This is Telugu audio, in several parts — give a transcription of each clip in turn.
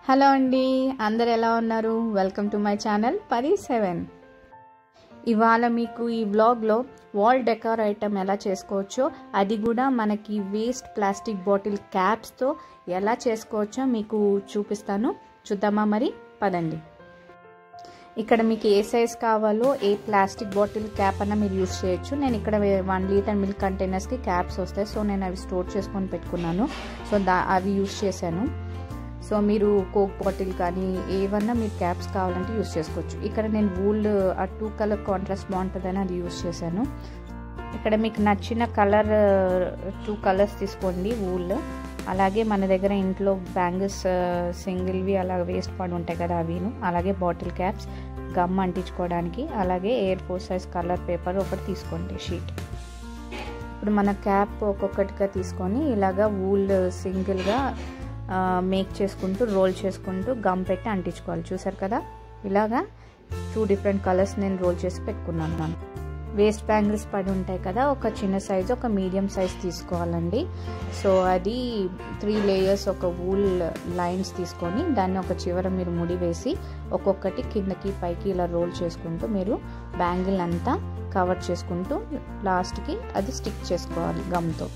హలో అండి అందరు ఎలా ఉన్నారు welcome to my channel Pari seven ఇవాళ మీకు ఈ వ్లాగ్లో వాల్ డెకార్ ఐటమ్ ఎలా చేసుకోవచ్చో అది కూడా మనకి వేస్ట్ ప్లాస్టిక్ బాటిల్ క్యాప్స్తో ఎలా చేసుకోవచ్చో మీకు చూపిస్తాను చూద్దామా మరి పదండి ఇక్కడ మీకు ఏ సైజ్ కావాలో ఏ ప్లాస్టిక్ బాటిల్ క్యాప్ అన్న మీరు యూస్ చేయొచ్చు నేను ఇక్కడ వన్ లీటర్ మిల్క్ కంటైనర్స్కి క్యాప్స్ వస్తాయి సో నేను అవి స్టోర్ చేసుకొని పెట్టుకున్నాను సో దా అవి యూస్ చేశాను సో మీరు కోక్ బాటిల్ కానీ ఏవన్నా మీరు క్యాప్స్ కావాలంటే యూస్ చేసుకోవచ్చు ఇక్కడ నేను వూల్ ఆ టూ కలర్ కాంట్రాస్ట్ బాగుంటుందని అది యూస్ చేశాను ఇక్కడ మీకు నచ్చిన కలర్ టూ కలర్స్ తీసుకోండి వూల్ అలాగే మన దగ్గర ఇంట్లో బ్యాంగిల్స్ సింగిల్వి అలా వేస్ట్ పడి ఉంటాయి కదా అవిను అలాగే బాటిల్ క్యాప్స్ గమ్ అంటించుకోవడానికి అలాగే A four size colour paper ఒకటి తీసుకోండి షీట్ ఇప్పుడు మన క్యాప్ ఒక్కొక్కటిగా తీసుకొని ఇలాగా వూల్ సింగిల్గా మేక్ చేసుకుంటూ రోల్ చేసుకుంటూ గమ్ పెట్టి అంటించుకోవాలి చూసారు కదా ఇలాగా టూ డిఫరెంట్ కలర్స్ నేను రోల్ చేసి పెట్టుకున్నాను వేస్ట్ బ్యాంగిల్స్ పడి ఉంటాయి కదా ఒక చిన్న సైజు ఒక మీడియం సైజ్ తీసుకోవాలండి సో అది త్రీ లేయర్స్ ఒక వూల్ లైన్స్ తీసుకొని దాన్ని ఒక చివర మీరు ముడి వేసి ఒక్కొక్కటి కిందకి పైకి ఇలా రోల్ చేసుకుంటూ మీరు బ్యాంగిల్ అంతా కవర్ చేసుకుంటూ లాస్ట్కి అది స్టిక్ చేసుకోవాలి గమ్తో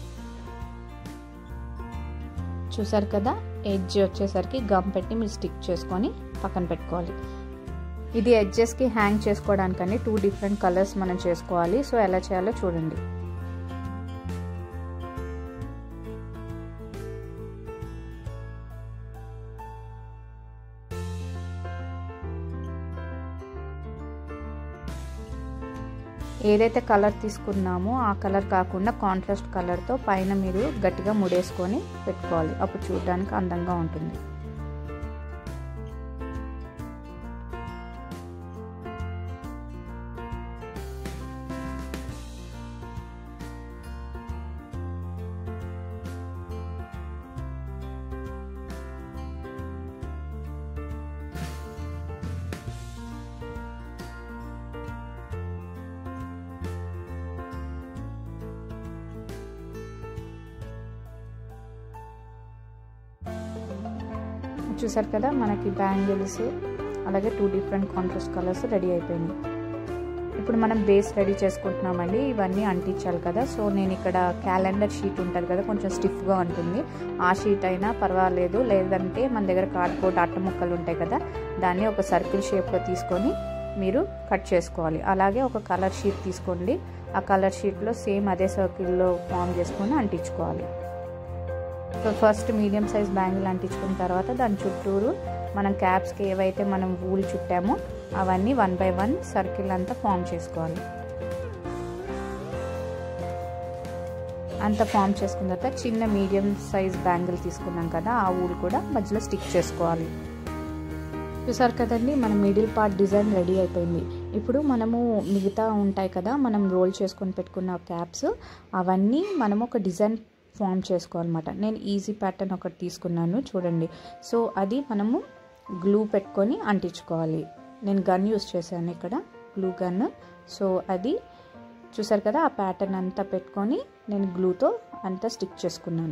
చూసారు కదా ఎడ్జ్ వచ్చేసరికి గమ్ పెట్టి మీరు స్టిక్ చేసుకొని పక్కన పెట్టుకోవాలి ఇది ఎడ్జెస్కి హ్యాంగ్ చేసుకోవడానికని టూ డిఫరెంట్ కలర్స్ మనం చేసుకోవాలి సో ఎలా చేయాలో చూడండి ఏదైతే కలర్ తీసుకున్నామో ఆ కలర్ కాకుండా కాంట్రాస్ట్ కలర్తో పైన మీరు గట్టిగా ముడేసుకొని పెట్టుకోవాలి అప్పుడు చూడడానికి అందంగా ఉంటుంది చూసారు కదా మనకి బ్యాంగిల్స్ అలాగే two different contrast colours ready అయిపోయినాయి ఇప్పుడు మనం బేస్ రెడీ చేసుకుంటున్నామండి ఇవన్నీ అంటించాలి కదా సో నేను ఇక్కడ క్యాలెండర్ షీట్ ఉంటుంది కదా కొంచెం స్టిఫ్గా ఉంటుంది ఆ షీట్ అయినా పర్వాలేదు లేదంటే మన దగ్గర కార్డ్బోర్డ్ అట్ట ముక్కలు ఉంటాయి కదా దాన్ని ఒక సర్కిల్ షేప్లో తీసుకొని మీరు కట్ చేసుకోవాలి అలాగే ఒక కలర్ షీట్ తీసుకోండి ఆ కలర్ షీట్లో సేమ్ అదే సర్కిల్లో ఫామ్ చేసుకొని అంటించుకోవాలి so first medium size bangle అంటించుకున్న తర్వాత దాని చుట్టూరు మనం క్యాప్స్కి ఏవైతే మనం వూల్ చుట్టామో అవన్నీ వన్ బై వన్ సర్కిల్ అంతా ఫామ్ చేసుకోవాలి అంత ఫామ్ చేసుకున్న తర్వాత చిన్న మీడియం సైజ్ బ్యాంగిల్ తీసుకున్నాం కదా ఆ వూల్ కూడా మధ్యలో స్టిక్ చేసుకోవాలి చూసారు కదండి మన మిడిల్ పార్ట్ డిజైన్ రెడీ అయిపోయింది ఇప్పుడు మనము మిగతా ఉంటాయి కదా మనం రోల్ చేసుకొని పెట్టుకున్న క్యాప్స్ అవన్నీ మనం ఒక డిజైన్ ఫామ్ చేసుకోవాలన్నమాట నేను ఈజీ ప్యాటర్న్ ఒకటి తీసుకున్నాను చూడండి సో అది మనము గ్లూ పెట్టుకొని అంటించుకోవాలి నేను గన్ యూస్ చేశాను ఇక్కడ గ్లూ గన్ సో అది చూసారు కదా ఆ ప్యాటర్న్ అంతా పెట్టుకొని నేను గ్లూతో అంతా స్టిక్ చేసుకున్నాను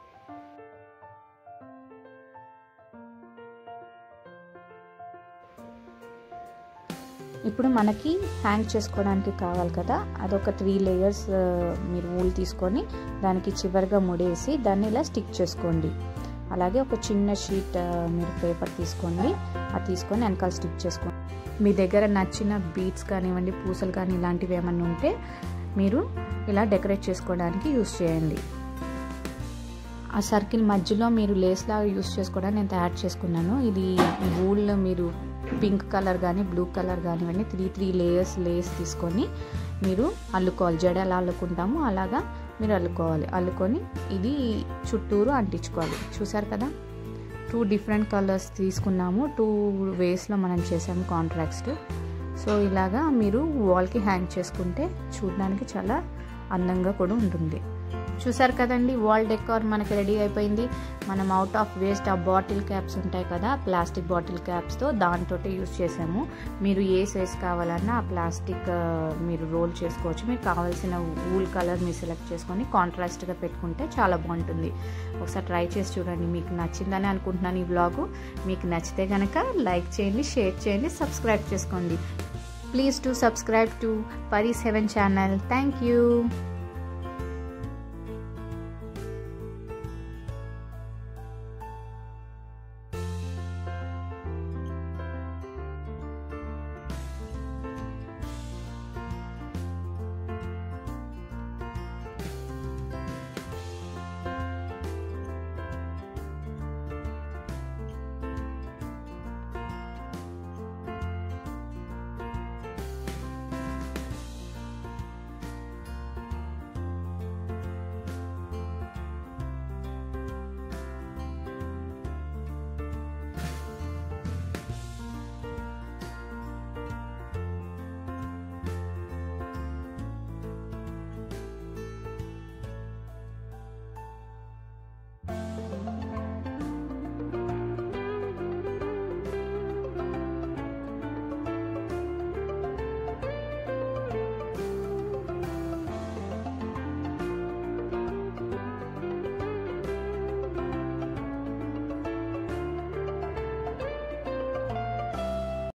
ఇప్పుడు మనకి హ్యాంగ్ చేసుకోవడానికి కావాలి కదా అదొక త్రీ లేయర్స్ మీరు వూల్ తీసుకొని దానికి చివరిగా ముడేసి దాన్ని ఇలా స్టిక్ చేసుకోండి అలాగే ఒక చిన్న షీట్ మీరు పేపర్ తీసుకోండి అది తీసుకొని వెనకాల స్టిక్ చేసుకోండి మీ దగ్గర నచ్చిన బీట్స్ కానివ్వండి పూసలు కానీ ఇలాంటివి ఏమన్నా ఉంటే మీరు ఇలా డెకరేట్ చేసుకోవడానికి యూస్ చేయండి ఆ సర్కిల్ మధ్యలో మీరు లేస్లాగా యూస్ చేసుకోవడానికి నేను తయారు చేసుకున్నాను ఇది వూల్ మీరు పింక్ కలర్ కానీ బ్లూ కలర్ కానివ్వండి త్రీ త్రీ లేయర్స్ లేస్ తీసుకొని మీరు అల్లుకోవాలి జడ ఎలా అల్లుకుంటామో అలాగా మీరు అల్లుకోవాలి అల్లుకొని ఇది చుట్టూరు అంటించుకోవాలి చూసారు కదా టూ డిఫరెంట్ కలర్స్ తీసుకున్నాము టూ వేస్లో మనం చేసాము కాంట్రాక్ట్స్ సో ఇలాగా మీరు వాల్కి హ్యాంగ్ చేసుకుంటే చూడడానికి చాలా అందంగా కూడా ఉంటుంది చూసారు కదండి వాల్ డెకార్ మనకి రెడీ అయిపోయింది మనం అవుట్ ఆఫ్ వేస్ట్ ఆ బాటిల్ క్యాప్స్ ఉంటాయి కదా ప్లాస్టిక్ బాటిల్ క్యాప్స్తో దాంతో యూస్ చేసాము మీరు ఏ సైజ్ కావాలన్నా ఆ ప్లాస్టిక్ మీరు రోల్ చేసుకోవచ్చు మీకు కావాల్సిన వూల్ కలర్ మీరు సెలెక్ట్ చేసుకొని కాంట్రాస్ట్గా పెట్టుకుంటే చాలా బాగుంటుంది ఒకసారి ట్రై చేసి చూడండి మీకు నచ్చిందని అనుకుంటున్నాను ఈ వ్లాగు మీకు నచ్చితే కనుక లైక్ చేయండి షేర్ చేయండి సబ్స్క్రైబ్ చేసుకోండి please to subscribe to Pari seven channel thank you